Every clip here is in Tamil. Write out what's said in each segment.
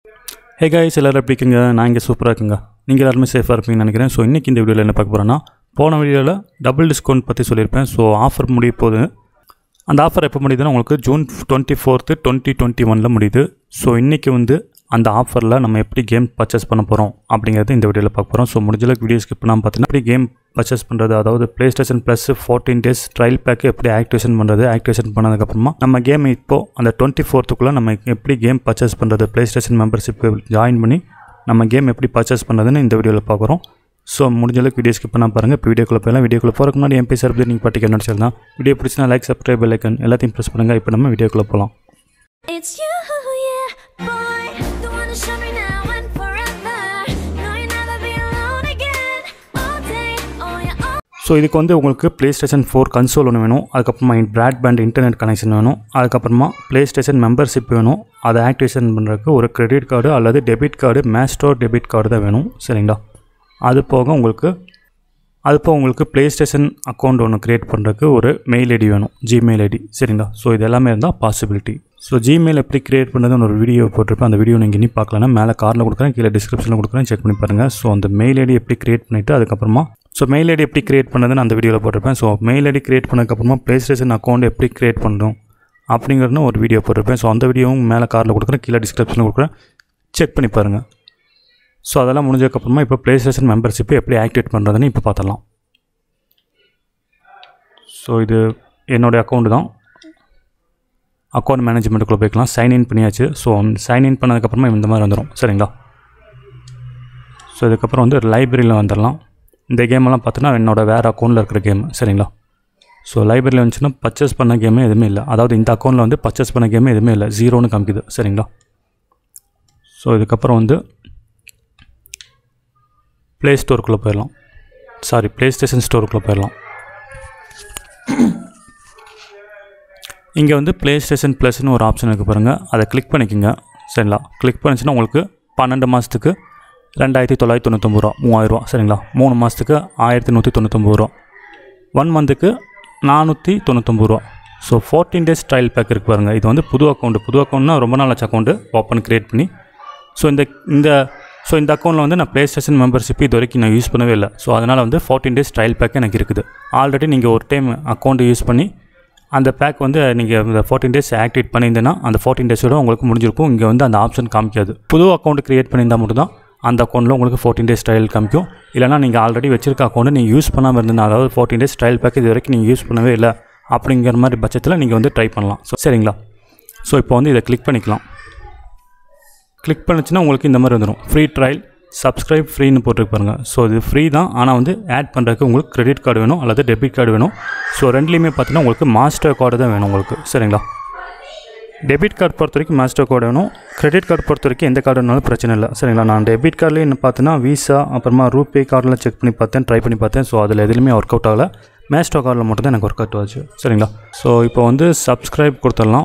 ஹே guys எல்லோரும் எப்படி இருக்கீங்க நான் இங்கே சூப்பராக இருக்குங்க நீங்கள் எல்லாருமே சேஃபாக இருப்பீங்கன்னு நினைக்கிறேன் ஸோ இன்றைக்கி இந்த வீடியோவில் என்ன பார்க்க போகிறோன்னா போன வீடியோவில் டபுள் டிஸ்கவுண்ட் பற்றி சொல்லியிருப்பேன் ஸோ ஆஃபர் முடிய போகுது அந்த ஆஃபர் எப்போ முடியுதுன்னா உங்களுக்கு June twenty fourth twenty twenty ஒனில் முடியுது ஸோ இன்றைக்கி வந்து அந்த ஆஃபரில் நம்ம எப்படி கேம் பர்ச்சேஸ் பண்ண போகிறோம் அப்படிங்கிறது இந்த வீடியோவில் பார்க்க போகிறோம் ஸோ முடிஞ்சளவுக்கு வீடியோ ஸ்கிப் பண்ணாமல் பார்த்தீங்கன்னா எப்படி கேம் பர்ச்சேஸ் பண்ணுறது அதாவது PlayStation plus fourteen days trial pack எப்படி ஆக்டிவேஷன் பண்ணுறது ஆக்டிவேஷன் பண்ணதுக்கப்புறமா நம்ம கேம் இப்போது அந்த டுவெண்ட்டி ஃபோர்த்துக்குள்ளே நம்ம எப்படி கேம் பர்ச்சேஸ் பண்ணுறது ப்ளே ஸ்டேஷன் மெம்பர்ஷிப் ஜாயின் பண்ணி நம்ம கேம் எப்படி பர்ச்சேஸ் பண்ணுறதுன்னு இந்த வீடியோவில் பார்க்குறோம் ஸோ முடிஞ்ச அளவுக்கு வீடியோ ஸ்கிப் பண்ணால் பாருங்கள் இப்போ வீடியோக்குள்ள போயிடலாம் வீடியோக்குள்ள போகிறதுக்கு முன்னாடி எம்பி சார் நீங்கள் பாட்டிக்கு என்ன தான் வீடியோ பிடிச்சினா லைக் சப்ஸ்கிரைப் லைக்கன் எல்லாத்தையும் ப்ரெஸ் பண்ணுங்கள் இப்போ நம்ம வீடியோக்குள்ளே போகலாம் It's you, yeah, boy. The one to show me now and forever. No, you'll never be alone again. All day, oh yeah, all so இதுக்கு வந்து உங்களுக்கு ப்ளே ஸ்டேஷன் ஃபோர் கன்சோல் ஒன்று வேணும் அதுக்கப்புறமா ப்ராட்பேண்ட் இன்டர்நெட் கனெக்ஷன் வேணும் அதுக்கப்புறமா ப்ளே ஸ்டேஷன் மெம்பர்ஷிப் வேணும் அதை ஆக்டிவேஷன் பண்ணுறதுக்கு ஒரு கிரெடிட் கார்டு அல்லது debit card Maestro debit card தான் வேணும் சரிங்களா அது போக உங்களுக்கு அது போக உங்களுக்கு ப்ளே ஸ்டேஷன் அக்கௌண்ட் ஒன்று க்ரியேட் பண்ணுறதுக்கு ஒரு மெயில் ஐடி வேணும் ஜிமெயில் ஐடி சரிங்களா ஸோ இது எல்லாமே இருந்தால் பாசிபிலிட்டி ஸோ ஜிமெயில் எப்படி க்ரியேட் பண்ணுறதுன்னு ஒரு வீடியோ போட்டிருப்பேன் அந்த வீடியோ நீங்கள் இனி பார்க்கலன்னா மேலே காரில் கொடுக்குறேன் கீழே டிஸ்கிரிப்ஷனில் கொடுக்குறேன் செக் பண்ணி பாருங்கள் ஸோ அந்த மெயில் ஐடி எப்படி க்ரியேட் பண்ணிவிட்டு அதுக்கப்புறமா ஸோ மெயில் ஐடி எப்படி க்ரியேட் பண்ணதுன்னு அந்த வீடியோவில் போட்டிருப்பேன் ஸோ மெயில் ஐடி க்ரியேட் பண்ணதுக்கப்புறமா ப்ளே ஸ்டேஷன் அக்கௌண்ட் எப்படி க்ரியேட் பண்ணணும் அப்படிங்கிறதுன்னு ஒரு வீடியோ போட்டிருப்பேன் ஸோ அந்த வீடியோவும் மேலே காரில் கொடுக்குறேன் கீழே டிஸ்கிரிப்ஷனில் கொடுக்குறேன் செக் பண்ணி பாருங்கள் ஸோ அதெல்லாம் முடிஞ்சதுக்கப்புறமா இப்போ ப்ளே ஸ்டேஷன் மெம்பர்ஷிப்பை எப்படி ஆக்டிவேட் பண்ணுறதுன்னு இப்போ பார்த்துடலாம் ஸோ இது என்னுடைய அக்கௌண்ட் தான் அக்கௌண்ட் மேனேஜ்மெண்ட்டுக்குள்ளே போய்க்கலாம் சைன்இன் பண்ணியாச்சு ஸோ சைன்இன் பண்ணதுக்கப்புறமா இந்த மாதிரி வந்துடும் சரிங்களா ஸோ இதுக்கப்புறம் வந்து லைப்ரரியில் வந்துடலாம் இந்த கேமெல்லாம் பார்த்தோன்னா என்னோட வேறு அக்கௌண்ட்டில் இருக்கிற கேம் சரிங்களா ஸோ லைப்ரரியில் வந்துச்சுன்னா பர்ச்சேஸ் பண்ண கேமே எதுவுமே இல்லை அதாவது இந்த அக்கௌண்ட்டில் வந்து பர்ச்சேஸ் பண்ண கேமே எதுவுமே இல்லை ஜீரோன்னு காமிக்குது சரிங்களா ஸோ இதுக்கப்புறம் வந்து ப்ளே ஸ்டோருக்குள்ளே போயிடலாம் சாரி ப்ளே ஸ்டேஷன் ஸ்டோருக்குள்ளே போயிடலாம் இங்கே வந்து ப்ளே ஸ்டேஷன் ப்ளஸ்னு ஒரு ஆப்ஷன் இருக்குது பாருங்கள் அதை கிளிக் பண்ணிக்கோங்க சரிங்களா கிளிக் பண்ணிச்சுன்னா உங்களுக்கு பன்னெண்டு மாதத்துக்கு ரெண்டாயிரத்தி தொள்ளாயிரத்தி தொண்ணூத்தொம்பது ரூபா மூவாயிரரூவா சரிங்களா மூணு மாதத்துக்கு ஆயிரத்தி நூற்றி தொண்ணூத்தொம்பது ரூபா ஒன் மந்த்துக்கு நானூற்றி தொண்ணூத்தொம்பது ரூபா so fourteen days trial pack இருக்குது பாருங்கள் இது வந்து புது அக்கௌண்ட்டு புது அக்கௌண்ட்னா ரொம்ப நாள் ஆச்சு அக்கௌண்ட்டு ஓப்பன் க்ரியேட் பண்ணி ஸோ இந்த இந்த ஸோ இந்த அக்கௌண்ட்டில் வந்து நான் ப்ளே ஸ்டேஷன் மெம்பர்ஷிப் இது வரைக்கும் நான் யூஸ் பண்ணவே இல்லை ஸோ அதனால் வந்து ஃபோர்டீன் டேஸ் ட்ரையல் பேக் எனக்கு இருக்குது ஆல்ரெடி நீங்கள் ஒரு டைம் அக்கௌண்ட் யூஸ் பண்ணி அந்த பேக் வந்து நீங்கள் இந்த ஃபோர்டீன் டேஸ் ஆக்டிவேட் பண்ணியிருந்தேன்னா அந்த ஃபோர்டீன் டேஸோட உங்களுக்கு முடிஞ்சிருக்கும் இங்கே வந்து அந்த ஆப்ஷன் காமிக்காது புது அக்கௌண்ட் க்ரியேட் பண்ணியிருந்தால் மட்டும்தான் அந்த அக்கௌண்ட்டில் உங்களுக்கு ஃபோர்டீன் டேஸ் ட்ரையல் காமிக்கும் இல்லைனா நீங்கள் ஆல்ரெடி வச்சிருக்க அக்கௌண்ட்டு நீங்கள் யூஸ் பண்ணாமல் இருந்தீங்கன்னா அதாவது ஃபோர்டீன் டேஸ் ட்ரையல் பேக் இது வரைக்கும் நீங்கள் யூஸ் பண்ணவே இல்லை அப்படிங்கிற மாதிரி பட்சத்தில் நீங்கள் வந்து ட்ரை பண்ணலாம் ஸோ சரிங்களா ஸோ இப்போ வந்து இதை கிளிக் பண்ணிக்கலாம் கிளிக் பண்ணிச்சுன்னா உங்களுக்கு இந்த மாதிரி வந்துடும் ஃப்ரீ ட்ரையல் சப்ஸ்கிரைப் ஃப்ரீன்னு போட்டுருக்கு பாருங்கள் ஸோ இது ஃப்ரீ தான் ஆனால் வந்து ஆட் பண்ணுறதுக்கு உங்களுக்கு கிரெடிட் கார்டு வேணும் அல்லது டெபிட் கார்டு வேணும் ஸோ ரெண்டுலேயுமே பார்த்தீங்கன்னா உங்களுக்கு மாஸ்டர் கார்டு தான் வேணும் உங்களுக்கு சரிங்களா டெபிட் கார்டு பொறுத்த வரைக்கும் மாஸ்டர் கார்டு வேணும் கிரெடிட் கார்டு பொறுத்த வரைக்கும் எந்த கார்டு வேணாலும் பிரச்சனை இல்லை சரிங்களா நான் டெபிட் கார்டுலேயே பார்த்தீங்கன்னா விசா அப்புறமா ரூபே கார்டில் செக் பண்ணி பார்த்தேன் ட்ரை பண்ணி பார்த்தேன் ஸோ அதில் எதுலையுமே ஒர்க் அவுட் ஆகலை மாஸ்டர் கார்டில் மட்டும் தான் எனக்கு ஒர்க் அவுட் ஆச்சு சரிங்களா ஸோ இப்போ வந்து சப்ஸ்கிரைப் கொடுத்துடலாம்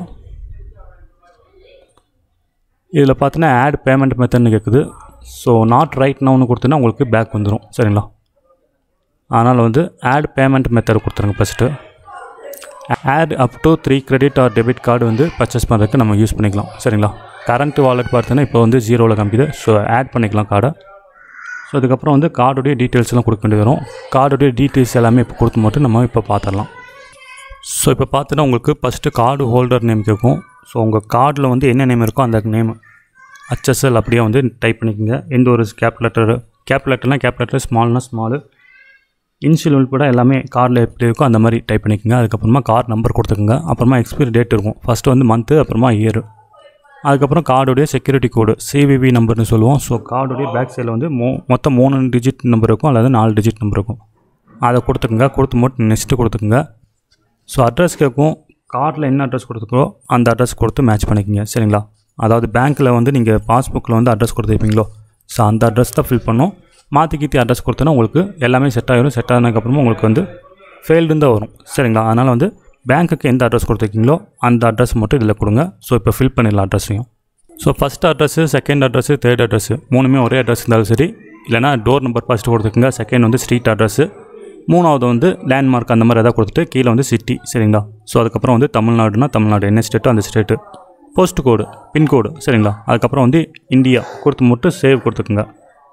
இதில் பார்த்தீங்கன்னா ஆட் பேமெண்ட் மெத்தட்னு கேட்குது ஸோ நாட் ரைட் நவுன்னு கொடுத்தீங்கன்னா உங்களுக்கு பேக் வந்துடும் சரிங்களா அதனால் வந்து ஆட் பேமெண்ட் மெத்தட் கொடுத்துருங்க first add up to three credit or debit card வந்து பர்ச்சேஸ் பண்ணுறதுக்கு நம்ம யூஸ் பண்ணிக்கலாம் சரிங்களா கரண்ட் வாலெட் பார்த்தீங்கன்னா இப்போ வந்து ஜீரோவில் காமிக்குது ஸோ ஆட் பண்ணிக்கலாம் கார்டை ஸோ அதுக்கப்புறம் வந்து கார்டுடைய டீட்டெயில்ஸ்லாம் கொடுக்க வேண்டியது வரும் கார்டுடைய டீட்டெயில்ஸ் எல்லாமே இப்போ கொடுத்து மட்டும் நம்ம இப்போ பார்த்துடலாம் ஸோ இப்போ பார்த்தீங்கன்னா உங்களுக்கு ஃபஸ்ட்டு கார்டு ஹோல்டர் நேம் கேட்கும் ஸோ உங்கள் கார்டில் வந்து என்ன நேம் இருக்கோ அந்த நேம் ஹச்எஸ்எல் அப்படியே வந்து டைப் பண்ணிக்கோங்க எந்த ஒரு கேப் லெட்டர் கேப் லெட்டர்னால் கேப் லெட்டர் ஸ்மால்னா ஸ்மாலு இன்ஷியல் உள்பட எல்லாமே கார்டில் எப்படி இருக்கோ அந்த மாதிரி டைப் பண்ணிக்கோங்க அதுக்கப்புறமா கார்டு நம்பர் கொடுத்துக்கோங்க அப்புறமா எக்ஸ்பைரி டேட் இருக்கும் ஃபஸ்ட்டு வந்து மந்த்து அப்புறமா இயர் அதுக்கப்புறம் கார்டுடைய செக்யூரிட்டி கோடு சிவிவி நம்பர்னு சொல்லுவோம் ஸோ கார்டுடைய பேக் சைடில் வந்து மோ மொத்தம் மூணு டிஜிட் நம்பர் இருக்கும் அல்லது நாலு டிஜிட் நம்பர் இருக்கும் அதை கொடுத்துக்குங்க கொடுத்து மட்டும் நெக்ஸ்ட்டு கொடுத்துக்குங்க ஸோ அட்ரஸ் கேட்கும் கார்டில் என்ன அட்ரஸ் கொடுத்துக்கோ அந்த அட்ரஸ் கொடுத்து மேட்ச் பண்ணிக்கோங்க சரிங்களா அதாவது பேங்க்கில் வந்து நீங்கள் பாஸ்புக்கில் வந்து அட்ரஸ் கொடுத்துருப்பீங்களோ ஸோ அந்த அட்ரஸ் தான் ஃபில் பண்ணும் மாற்றி கீத்தி அட்ரஸ் கொடுத்தோன்னா உங்களுக்கு எல்லாமே செட் ஆகிடும் செட் ஆனதுக்கப்புறமா உங்களுக்கு வந்து ஃபெயில்டு தான் வரும் சரிங்களா அதனால் வந்து பேங்க்குக்கு எந்த அட்ரஸ் கொடுத்துருக்கீங்களோ அந்த அட்ரஸ் மட்டும் இதில் கொடுங்க ஸோ இப்போ ஃபில் பண்ணிடலாம் அட்ரஸையும் so first address second address third address மூணுமே ஒரே அட்ரஸ் இருந்தாலும் சரி இல்லைனா டோர் நம்பர் ஃபஸ்ட்டு கொடுத்துருக்குங்க செகண்ட் வந்து ஸ்ட்ரீட் அட்ரஸ்ஸு மூணாவது வந்து லேண்ட்மார்க் அந்த மாதிரி எதாவது கொடுத்துட்டு கீழே வந்து சிட்டி சரிங்களா ஸோ அதுக்கப்புறம் வந்து தமிழ்நாடுனா தமிழ்நாடு என்ன ஸ்டேட்டோ அந்த ஸ்டேட்டு போஸ்ட் கோடு பின்கோடு சரிங்களா அதுக்கப்புறம் வந்து இந்தியா கொடுத்து மட்டும் சேவ் கொடுத்துக்குங்க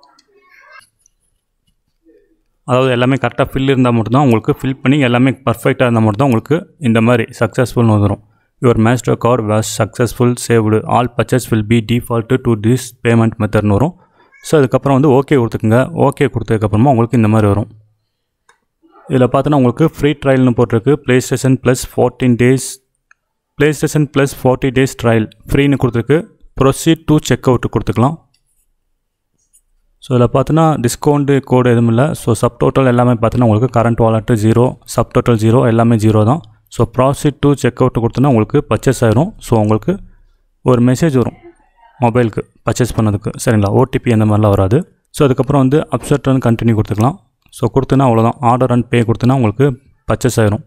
அதாவது எல்லாமே கரெக்டாக ஃபில் இருந்தால் மட்டும்தான் உங்களுக்கு ஃபில் பண்ணி எல்லாமே பர்ஃபெக்டாக இருந்தால் மட்டும்தான் உங்களுக்கு இந்த மாதிரி சக்ஸஸ்ஃபுல்னு வந்துடும் your master card was successful saved all purchase will be default to this payment மெத்தட்னு வரும் ஸோ அதுக்கப்புறம் வந்து ஓகே கொடுத்துக்குங்க ஓகே கொடுத்ததுக்கப்புறமா உங்களுக்கு இந்த மாதிரி வரும் இதில் பார்த்தோன்னா உங்களுக்கு ஃப்ரீ ட்ரையல்னு போட்டிருக்கு PlayStation plus fourteen days PlayStation plus forty days trial ஃப்ரீன்னு கொடுத்துருக்கு ப்ரொசீட் டு செக் அவுட் கொடுத்துக்கலாம் ஸோ இதில் பார்த்தோன்னா டிஸ்கவுண்ட்டு கோடு எதுவும் இல்லை ஸோ சப் டோட்டல் எல்லாமே பார்த்தீங்கன்னா உங்களுக்கு current wallet zero sub total zero எல்லாமே ஜீரோ தான் so proceed to check out கொடுத்தோன்னா உங்களுக்கு பர்ச்சேஸ் ஆயிரும் ஸோ உங்களுக்கு ஒரு மெசேஜ் வரும் மொபைலுக்கு பர்ச்சேஸ் பண்ணதுக்கு சரிங்களா ஓடிபி அந்த மாதிரிலாம் வராது ஸோ அதுக்கப்புறம் வந்து அப்செட் அண்ட் கண்டினியூ கொடுத்துக்கலாம் ஸோ கொடுத்தோன்னா அவ்வளோதான் ஆர்டர் அண்ட் பே கொடுத்தோன்னா உங்களுக்கு பர்ச்சேஸ் ஆயிரும்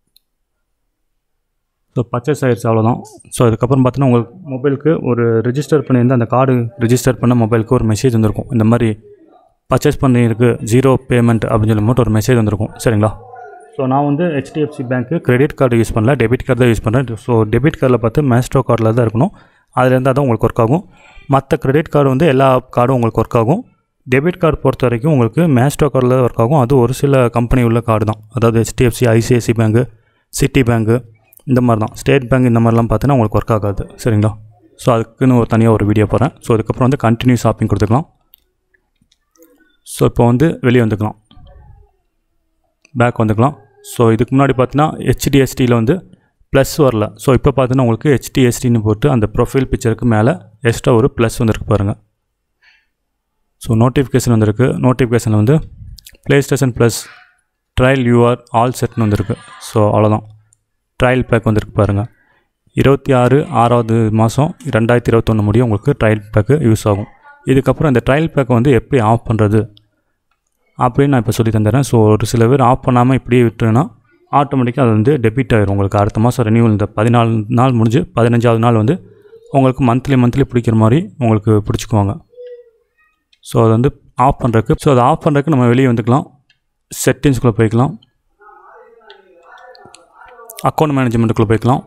ஸோ பர்ச்சேஸ் ஆயிடுச்சு அவ்வளோதான் ஸோ அதுக்கப்புறம் பார்த்தீங்கன்னா உங்களுக்கு மொபைலுக்கு ஒரு ரிஜிஸ்டர் பண்ணியிருந்த அந்த கார்டு ரிஜிஸ்டர் பண்ண மொபைலுக்கு ஒரு மெசேஜ் வந்திருக்கும் இந்த மாதிரி பர்ச்சேஸ் பண்ணியிருக்கு ஜீரோ பேமெண்ட் அப்படின்னு சொல்லி மட்டும் ஒரு மெசேஜ் வந்திருக்கும் சரிங்களா ஸோ நான் வந்து HDFC bank credit card use பண்ணல டெபிட் கார்டு தான் யூஸ் பண்ணுறேன் ஸோ டெபிட் கார்டில் பார்த்து மேஸ்ட்ரோ கார்டில் தான் இருக்கணும் அதில் இருந்தால் தான் உங்களுக்கு ஒர்க் ஆகும் மற்ற கிரெடிட் கார்டு வந்து எல்லா கார்டும் உங்களுக்கு ஒர்க் ஆகும் டெபிட் கார்டு பொறுத்த வரைக்கும் உங்களுக்கு மேஸ்ட்ரோ கார்டில் ஒர்க் ஆகும் அது ஒரு சில கம்பெனி உள்ள கார்டு தான் அதாவது HDFC ICICI bank Citi bank இந்த மாதிரி தான் ஸ்டேட் பேங்க் இந்த மாதிரிலாம் பார்த்தீங்கன்னா உங்களுக்கு ஒர்க் ஆகாது சரிங்களா ஸோ அதுக்குன்னு ஒரு தனியாக ஒரு வீடியோ போகிறேன் ஸோ அதுக்கப்புறம் வந்து கண்டினியூ ஷாப்பிங் கொடுத்துக்கலாம் ஸோ இப்போ வந்து வெளியே வந்துக்கலாம் பேக் வந்துக்கலாம் ஸோ இதுக்கு முன்னாடி பார்த்தீங்கன்னா ஹெச்டிஎஸ்டியில் வந்து ப்ளஸ் வரல ஸோ இப்போ பார்த்தீங்கன்னா உங்களுக்கு ஹெச்டிஎஸ்டின்னு போட்டு அந்த ப்ரொஃபைல் பிக்சருக்கு மேலே எக்ஸ்ட்ரா ஒரு ப்ளஸ் வந்திருக்கு பாருங்கள் ஸோ நோட்டிஃபிகேஷன் வந்திருக்கு நோட்டிஃபிகேஷனில் வந்து PlayStation plus trial you are all செட்னு வந்திருக்கு ஸோ அவ்வளோதான் ட்ரையல் பேக் வந்திருக்கு பாருங்கள் இருபத்தி ஆறு ஆறாவது மாதம் ரெண்டாயிரத்தி இருபத்தொன்று முடியும் உங்களுக்கு ட்ரையல் பேக்கு யூஸ் ஆகும் இதுக்கப்புறம் இந்த ட்ரையல் பேக்கை வந்து எப்படி ஆஃப் பண்ணுறது அப்படின்னு நான் இப்போ சொல்லி தந்துடுறேன் ஸோ ஒரு சில பேர் ஆஃப் பண்ணாமல் இப்படியே விட்டுருன்னா ஆட்டோமேட்டிக்காக அது வந்து டெபிட் ஆயிரும் உங்களுக்கு அடுத்த மாதம் ரெனியூவல் இந்த பதினாலு நாள் முடிஞ்சு பதினஞ்சாவது நாள் வந்து உங்களுக்கு மந்த்லி மந்த்லி பிடிக்கிற மாதிரி உங்களுக்கு பிடிச்சிக்குவாங்க ஸோ அதை வந்து ஆஃப் பண்ணுறதுக்கு ஸோ அதை ஆஃப் பண்ணுறதுக்கு நம்ம வெளியே வந்துக்கலாம் செட்டிங்ஸ்குள்ளே போய்க்கலாம் அக்கௌண்ட் மேனேஜ்மெண்ட்டுக்குள்ளே போய்க்கலாம்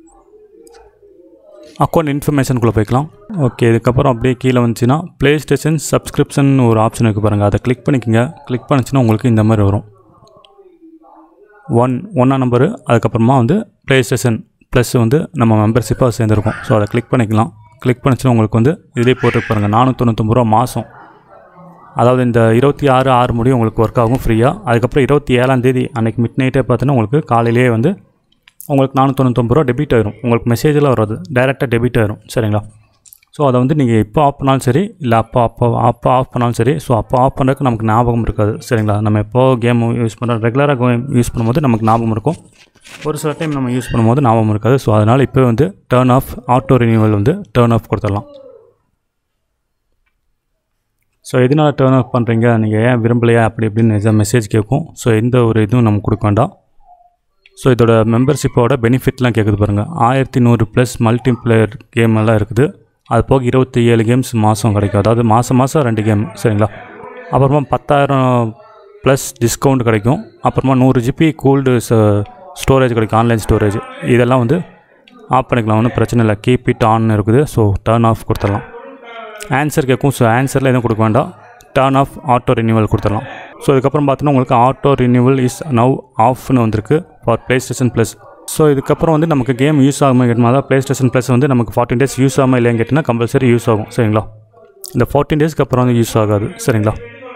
அக்கௌண்ட் இன்ஃபர்மேஷனுக்குள்ளே போய்க்கலாம் ஓகே இதுக்கப்புறம் அப்படியே கீழே வந்துச்சுன்னா ப்ளே ஸ்டேஷன் சப்ஸ்கிரிப்ஷன் ஒரு ஆப்ஷன் இருக்குது பாருங்கள் அதை கிளிக் பண்ணிக்கோங்க கிளிக் பண்ணிச்சுன்னா உங்களுக்கு இந்த மாதிரி வரும் ஒன் ஒன்றா நம்பரு அதுக்கப்புறமா வந்து ப்ளே ஸ்டேஷன் ப்ளஸ் வந்து நம்ம மெம்பர்ஷிப்பாக சேர்ந்துருக்கோம் ஸோ அதை கிளிக் பண்ணிக்கலாம் கிளிக் பண்ணிச்சுன்னா உங்களுக்கு வந்து இதே போட்டு பாருங்கள் நானூற்றி தொண்ணூத்தொம்பது ரூபா மாதம் அதாவது இந்த இருபத்தி ஆறு ஆறு முடியும் உங்களுக்கு ஒர்க் ஆகும் ஃப்ரீயாக அதுக்கப்புறம் இருபத்தி ஏழாம் தேதி அன்றைக்கி மிட் நைட்டே பார்த்தீங்கன்னா உங்களுக்கு காலையிலேயே வந்து உங்களுக்கு நானூற்றி ரூபா டெபிட் ஆயிரும் உங்களுக்கு மெசேஜெலாம் வராது டைரெக்டாக டெபிட் ஆயிரும் சரிங்களா ஸோ அதை வந்து நீங்கள் எப்போ ஆஃப் பண்ணாலும் சரி இல்லை அப்போ அப்போ அப்போ ஆஃப் பண்ணாலும் சரி ஸோ அப்போ ஆஃப் பண்ணுறதுக்கு நமக்கு ஞாபகம் இருக்காது சரிங்களா நம்ம எப்போ கேம் யூஸ் பண்ணுறோம் ரெகுலராக கேம் யூஸ் பண்ணும்போது நமக்கு ஞாபகம் இருக்கும் ஒரு சில டைம் நம்ம யூஸ் பண்ணும்போது ஞாபகம் இருக்காது ஸோ அதனால் இப்போ வந்து டேர்ன் ஆஃப் ஆட்டோ ரினியூவல் வந்து டேர்ன் ஆஃப் கொடுத்துடலாம் ஸோ எதனால் டேர்ன் ஆஃப் பண்ணுறீங்க நீங்கள் ஏன் விரும்பலையா அப்படி இப்படின்னு எதாவது மெசேஜ் கேட்கும் ஸோ எந்த ஒரு இதுவும் நம்ம கொடுக்க வேண்டாம் ஸோ இதோட மெம்பர்ஷிப்போட பெனிஃபிட்லாம் கேட்குது பாருங்கள் ஆயிரத்தி நூறு ப்ளஸ் மல்டி பிளேயர் கேம் எல்லாம் இருக்குது அது போக இருபத்தி ஏழு கேம்ஸ் மாதம் கிடைக்கும் அதாவது மாதம் மாதம் ரெண்டு கேம் சரிங்களா அப்புறமா பத்தாயிரம் ப்ளஸ் டிஸ்கவுண்ட் கிடைக்கும் அப்புறமா நூறு ஜிபி கூல்டு ஸ்டோரேஜ் கிடைக்கும் ஆன்லைன் ஸ்டோரேஜ் இதெல்லாம் வந்து ஆஃப் பண்ணிக்கலாம் ஒன்றும் பிரச்சனை இல்லை கீப் இட் ஆன் இருக்குது ஸோ டர்ன் ஆஃப் கொடுத்துடலாம் ஆன்சர் கேட்கும் ஸோ ஆன்சரில் எதுவும் கொடுக்க வேண்டாம் டர்ன் ஆஃப் ஆட்டோ ரினியூவல் கொடுத்துடலாம் ஸோ இதுக்கப்புறம் பார்த்தீங்கன்னா உங்களுக்கு ஆட்டோ ரினியூவல் இஸ் நவ் ஆஃப்னு வந்திருக்கு for PlayStation plus so இதுக்கப்புறம் வந்து நமக்கு கேம் யூஸ் ஆகாமல் கேட்டோம் அதாவது ப்ளே ஸ்டேஷன் ப்ளஸ் வந்து நமக்கு ஃபார்ட்டின் டேஸ் யூஸ் ஆகாமல் இல்லைன்னு கேட்டிங்கன்னா கம்பல்சரி யூஸ் ஆகும் சரிங்களா இந்த ஃபார்ட்டின் டேஸ்க்கு அப்புறம் வந்து யூஸ் ஆகாது சரிங்களா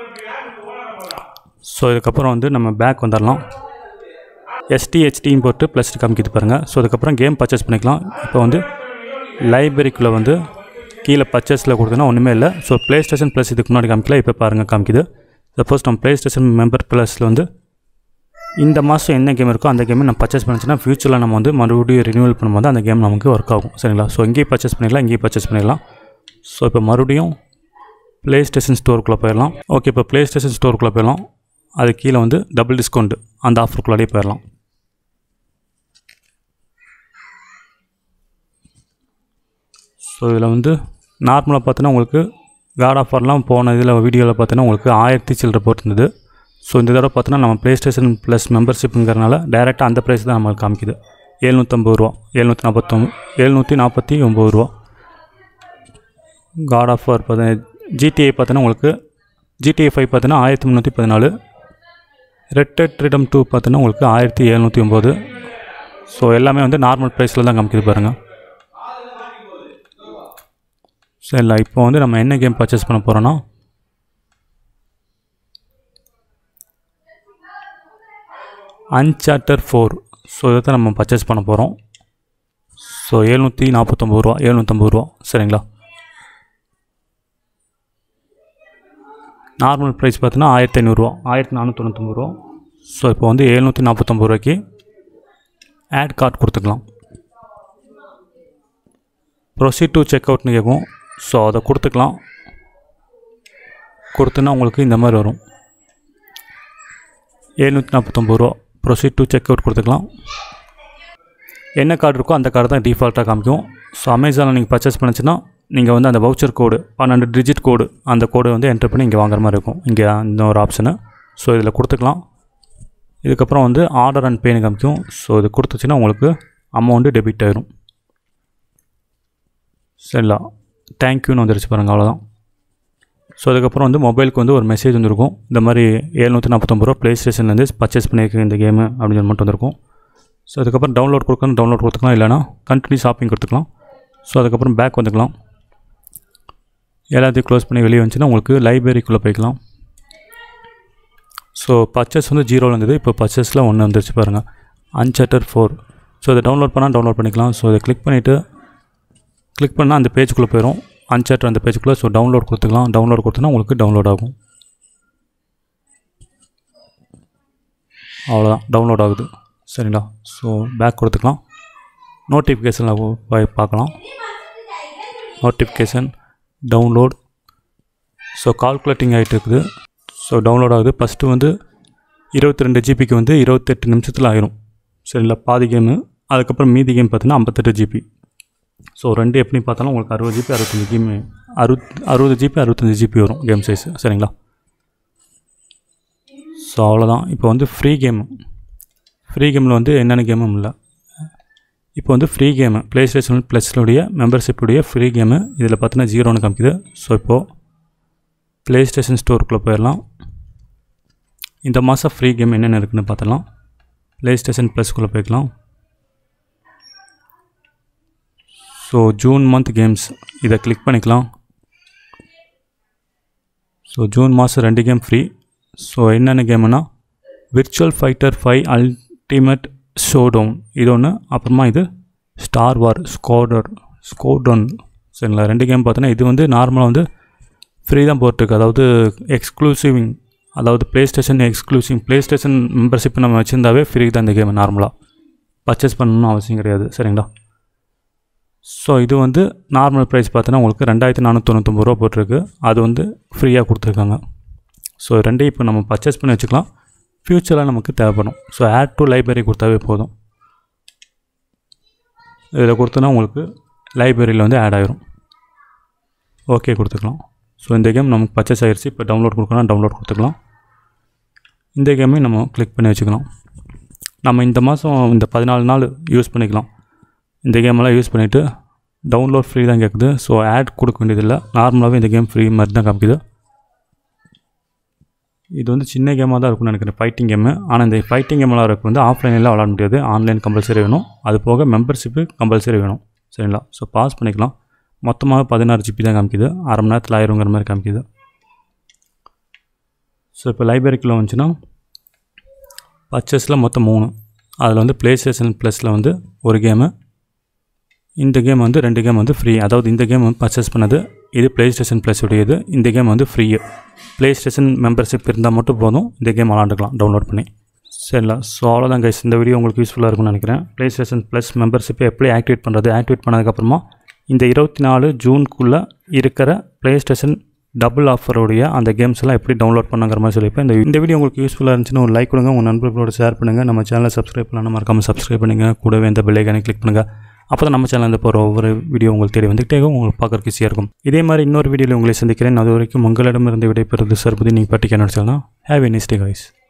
ஸோ இதுக்கப்புறம் வந்து நம்ம பேக் வந்துடலாம் எஸ்டிஹெச்டின்னு போட்டு ப்ளஸ் காமிக்கிது பாருங்கள் ஸோ அதுக்கப்புறம் கேம் பர்ச்சேஸ் பண்ணிக்கலாம் இப்போ வந்து லைப்ரரிக்குள்ளே வந்து கீழே பர்ச்சேஸில் கொடுத்தோன்னா ஒன்றுமே இல்லை ஸோ ப்ளே ஸ்டேஷன் ப்ளஸ் இதுக்கு முன்னாடி காமிக்கல இப்போ பாருங்கள் காமிக்குது சப்போஸ் நம்ம ப்ளே ஸ்டேஷன் மெம்பர் ப்ளஸில் வந்து இந்த மாதம் என்ன கேம் இருக்கோ அந்த கேமை நம்ம பர்ச்சேஸ் பண்ணிச்சுன்னா ஃப்யூச்சரில் நம்ம வந்து மறுபடியும் ரினியூவல் பண்ணும்போது அந்த கேம் நமக்கு ஒர்க் ஆகும் சரிங்களா ஸோ இங்கேயும் பர்ச்சேஸ் பண்ணிடலாம் இங்கேயும் பர்ச்சேஸ் பண்ணிடலாம் ஸோ இப்போ மறுபடியும் ப்ளே ஸ்டேஷன் ஸ்டோருக்குள்ளே போயிடலாம் ஓகே இப்போ ப்ளே ஸ்டேஷன் ஸ்டோருக்குள்ளே போயிடலாம் அது கீழே வந்து டபுள் டிஸ்கவுண்ட் அந்த ஆஃபருக்குள்ளாடியே போயிடலாம் ஸோ இதில் வந்து நார்மலாக பார்த்தோன்னா உங்களுக்கு காட் ஆஃபர்லாம் போன இதில் வீடியோவில் பார்த்தீங்கன்னா உங்களுக்கு ஆயிரத்தி சில்லற போட்டிருந்தது ஸோ இந்த தடவை பார்த்தோன்னா நம்ம ப்ளே ஸ்டேஷன் ப்ளஸ் மெம்பர்ஷிப்புங்கிறனால டேரெக்டாக அந்த ப்ரைஸ் தான் நம்மளுக்கு காமிக்குது எழுநூற்றம்பது ரூபா எழுநூற்றி நாற்பத்தொம்பது எழுநூற்றி நாற்பத்தி ஒம்பது ரூபா காட் ஆஃப் வார் பார்த்தீங்கன்னா ஜிடிஐ பார்த்தீங்கன்னா உங்களுக்கு ஜிடிஐ ஃபைவ் பார்த்தீங்கன்னா ஆயிரத்தி முந்நூற்றி பதினாலு ரெட் டெட் ரிடம் டூ பார்த்தீங்கன்னா உங்களுக்கு ஆயிரத்தி எழுநூற்றி ஒம்பது ஸோ எல்லாமே வந்து நார்மல் ப்ரைஸில் தான் காமிக்குது பாருங்கள் சரிங்களா இப்போ வந்து நம்ம என்ன கேம் பர்ச்சேஸ் பண்ண போகிறோன்னா அன்சார்ட்டர் ஃபோர் ஸோ இதை தான் நம்ம பர்ச்சேஸ் பண்ண போகிறோம் ஸோ எழுநூற்றி நாற்பத்தொம்பது ரூபா எழுநூற்றம்பது ரூபா சரிங்களா நார்மல் ப்ரைஸ் பார்த்தீங்கன்னா ஆயிரத்தி ஐநூறுரூவா ஆயிரத்தி நானூற்றி ரூபா ஸோ இப்போ வந்து எழுநூற்றி நாற்பத்தொம்பது ரூபாய்க்கு ஆட் கார்டு கொடுத்துக்கலாம் ப்ரொசீட் டு செக் அவுட்னு கேட்கும் ஸோ அதை கொடுத்துக்கலாம் கொடுத்தோன்னா உங்களுக்கு இந்த மாதிரி வரும் எழுநூற்றி நாற்பத்தொம்பது ரூபா ப்ரொசீட் டு செக் அவுட் கொடுத்துக்கலாம் என்ன கார்டு இருக்கோ அந்த கார்டு தான் டிஃபால்ட்டாக காமிக்கும் ஸோ அமேசானில் நீங்கள் பர்ச்சேஸ் பண்ணிச்சுன்னா நீங்கள் வந்து அந்த வவுச்சர் கோடு பன்னெண்டு டிஜிட் கோடு அந்த கோடை வந்து என்டர் பண்ணி இங்கே வாங்குற மாதிரி இருக்கும் இங்கே இந்த ஒரு ஆப்ஷனு ஸோ இதில் கொடுத்துக்கலாம் இதுக்கப்புறம் வந்து ஆர்டர் அண்ட் பேனு காமிக்கும் ஸோ இது கொடுத்துச்சுன்னா உங்களுக்கு அமௌண்ட்டு டெபிட் ஆயிரும் சரிங்களா தேங்க்யூன்னு வந்துருச்சு பாருங்கள் அவ்வளோதான் ஸோ அதுக்கப்புறம் வந்து மொபைலுக்கு வந்து ஒரு மெசேஜ் வந்திருக்கும் இந்த மாதிரி எழுநூற்றி நாற்பத்தொம்பது ரூபா ப்ளே ஸ்டேஷன்லேருந்து பர்ச்சேஸ் பண்ணியிருக்கேன் இந்த கேமு அப்படின்னு சொல்லி மட்டும் வந்திருக்கும் ஸோ அதுக்கப்புறம் டவுன்லோட் கொடுக்கணும் டவுன்லோட் கொடுத்துக்கலாம் இல்லைனா கண்டினியூ ஷாப்பிங் கொடுத்துக்கலாம் ஸோ அதுக்கப்புறம் பேக் வந்துக்கலாம் எல்லாத்தையும் க்ளோஸ் பண்ணி வெளியே வந்துச்சுன்னா உங்களுக்கு லைப்ரரிக்குள்ளே போய்க்கலாம் ஸோ பர்ச்சேஸ் வந்து ஜீரோவில் இருந்தது இப்போ பர்ச்சேஸில் ஒன்று வந்துருச்சு பாருங்கள் அன்சார்ட்டர் ஃபோர் ஸோ இதை டவுன்லோட் பண்ணால் டவுன்லோட் பண்ணிக்கலாம் ஸோ இதை கிளிக் பண்ணிவிட்டு கிளிக் பண்ணால் அந்த பேஜுக்குள்ளே போயிடும் அன்சார்ட்டர் அந்த பேஜுக்குள்ளே ஸோ டவுன்லோட் கொடுத்துக்கலாம் டவுன்லோட் கொடுத்தோன்னா உங்களுக்கு டவுன்லோட் ஆகும் அவ்வளோதான் டவுன்லோட் ஆகுது சரிங்களா ஸோ பேக் கொடுத்துக்கலாம் நோட்டிஃபிகேஷனில் போய் பார்க்கலாம் நோட்டிஃபிகேஷன் டவுன்லோட் ஸோ கால்குலேட்டிங் ஆகிட்டு இருக்குது ஸோ டவுன்லோட் ஆகுது ஃபஸ்ட்டு வந்து இருபத்தி ரெண்டு ஜிபிக்கு வந்து இருபத்தெட்டு நிமிஷத்தில் ஆயிரும் சரிங்களா பாதி கேமு அதுக்கப்புறம் மீதி கேம் பார்த்தீங்கன்னா ஐம்பத்தெட்டு ஜிபி ஸோ ரெண்டு எப்படி பார்த்தாலும் உங்களுக்கு அறுபது ஜிபி அறுபத்தஞ்சு கேம் அறுபத் அறுபது ஜிபி அறுபத்தஞ்சு ஜிபி வரும் கேம் சைஸ் சரிங்களா ஸோ அவ்வளோதான் இப்போ வந்து ஃப்ரீ கேமு ஃப்ரீ கேமில் வந்து என்னென்ன கேமும் இல்லை இப்போ வந்து ஃப்ரீ கேமு ப்ளே ஸ்டேஷன் ப்ளஸ்லுடைய மெம்பர்ஷிப்புடைய ஃப்ரீ கேமு இதில் பார்த்தீங்கன்னா ஜீரோன்னு காமிக்குது ஸோ இப்போது ப்ளே ஸ்டேஷன் ஸ்டோருக்குள்ளே போயிடலாம் இந்த மாதம் ஃப்ரீ கேம் என்னென்ன இருக்குன்னு பார்த்துடலாம் ப்ளே ஸ்டேஷன் ப்ளஸ்க்குள்ளே போய்க்கலாம் ஸோ ஜூன் மந்த் கேம்ஸ் இதை கிளிக் பண்ணிக்கலாம் ஸோ ஜூன் மாதம் ரெண்டு கேம் ஃப்ரீ ஸோ என்னென்ன கேமுன்னா virtual fighter five ultimate showdown இது ஒன்று அப்புறமா இது ஸ்டார் வார் ஸ்கோடர் ஸ்கோடவுன் சரிங்களா ரெண்டு கேம் பார்த்தோன்னா இது வந்து நார்மலாக வந்து ஃப்ரீ தான் போட்டிருக்கு அதாவது எக்ஸ்க்ளூசிவிங் அதாவது PlayStation exclusive PlayStation membership நம்ம வச்சுருந்தாவே ஃப்ரீ தான் இந்த கேம் நார்மலாக பர்ச்சேஸ் பண்ணணும்னு அவசியம் கிடையாது சரிங்களா ஸோ இது வந்து நார்மல் ப்ரைஸ் பார்த்தோன்னா உங்களுக்கு ரெண்டாயிரத்தி நானூற்றி தொண்ணூத்தொம்பது ரூபா போட்டிருக்கு அது வந்து ஃப்ரீயாக கொடுத்துருக்காங்க ஸோ ரெண்டையும் இப்போ நம்ம பர்ச்சேஸ் பண்ணி வச்சுக்கலாம் ஃப்யூச்சரில் நமக்கு தேவைப்படும் ஸோ ஆட் டு லைப்ரரி கொடுத்தாவே போதும் இதில் கொடுத்தோன்னா உங்களுக்கு லைப்ரரியில் வந்து ஆட் ஆயிரும் ஓகே கொடுத்துக்கலாம் ஸோ இந்த கேம் நமக்கு பர்ச்சேஸ் ஆகிடுச்சு இப்போ டவுன்லோட் கொடுக்கணும் டவுன்லோட் கொடுத்துக்கலாம் இந்த கேமையும் நம்ம கிளிக் பண்ணி வச்சுக்கலாம் நம்ம இந்த மாதம் இந்த பதினாலு நாள் யூஸ் பண்ணிக்கலாம் இந்த கேமெல்லாம் யூஸ் பண்ணிவிட்டு டவுன்லோட் ஃப்ரீ தான் கேட்குது ஸோ ஆட் கொடுக்க வேண்டியதில்லை நார்மலாகவே இந்த கேம் ஃப்ரீ மாதிரி தான் காமிக்குது இது வந்து சின்ன கேமாக தான் இருக்கும்னு நினைக்கிறேன் ஃபைட்டிங் கேமு ஆனால் இந்த ஃபைட்டிங் கேம் விளாட்றதுக்கு வந்து ஆஃப்லைனில் விளாட முடியாது ஆன்லைன் கம்பல்சரி வேணும் அது போக மெம்பர்ஷிப்பு கம்பல்சரி வேணும் சரிங்களா ஸோ பாஸ் பண்ணிக்கலாம் மொத்தமாக பதினாறு ஜிபி தான் காமிக்குது அரை மணி நேரத்தில் ஆயிருங்கிற மாதிரி காமிக்குது ஸோ இப்போ லைப்ரரிக்குள்ளே வந்துச்சுன்னா பர்ச்சேஸில் மொத்தம் மூணு அதில் வந்து ப்ளே ஸ்டேஷன் ப்ளஸில் வந்து ஒரு கேமு இந்த கேம் வந்து ரெண்டு கேம் வந்து ஃப்ரீ அதாவது இந்த கேம் பர்ச்சேஸ் பண்ணது இது ப்ளே ஸ்டேஷன் ப்ளஸ் உடையது இந்த கேம் வந்து ஃப்ரீ ப்ளே ஸ்டேஷன் மெம்பர்ஷிப் இருந்தால் மட்டும் போதும் இந்த கேம் விளாண்டுக்கலாம் டவுன்லோட் பண்ணி சரிங்களா ஸோ அவ்வளோதான் கைஸ் இந்த வீடியோ உங்களுக்கு யூஸ்ஃபுல்லாக இருக்கும்னு நினைக்கிறேன் ப்ளே ஸ்டேஷன் ப்ளஸ் மெம்பர்ஷிப்பை எப்படி ஆக்டிவேட் பண்ணுறது ஆக்டிவேட் பண்ணதுக்கப்புறமா இந்த இருபத்தி நாலு ஜூனுக்குள்ளே இருக்கிற ப்ளே ஸ்டேஷன் டபுள் ஆஃபருடைய அந்த கேம்ஸ் எல்லாம் எப்படி டவுன்லோட் பண்ணுங்கிற மாதிரி சொல்லியிருப்பேன் இந்த இந்த வீடியோ உங்களுக்கு யூஸ்ஃபுல்லாக இருந்துச்சுன்னா ஒரு லைக் கொடுங்க உங்கள் நண்பர்களோட ஷேர் பண்ணுங்கள் நம்ம சேனலை சப்ஸ்கிரைப் பண்ணாமல் மறக்காமல் சப்ஸ்கிரைப் பண்ணுங்கள் கூடவே இந்த பெல்லைக்கானே கிளிக் பண்ணுங்கள் அப்போ தான் நம்ம சேனலில் போகிற ஒவ்வொரு வீடியோ உங்களுக்கு தேடி வந்துகிட்டே இருக்கும் உங்களுக்கு பார்க்கறதுக்கு ஈஸியாக இருக்கும் இதே மாதிரி இன்னொரு வீடியோவில் உங்களை சந்திக்கிறேன் அது வரைக்கும் உங்களிடமிருந்து விடைபெறுவது சர்பதி நீங்கள் பட்டிக்க நினச்சலாம் ஹேவ் எ நெஸ்டே கைஸ்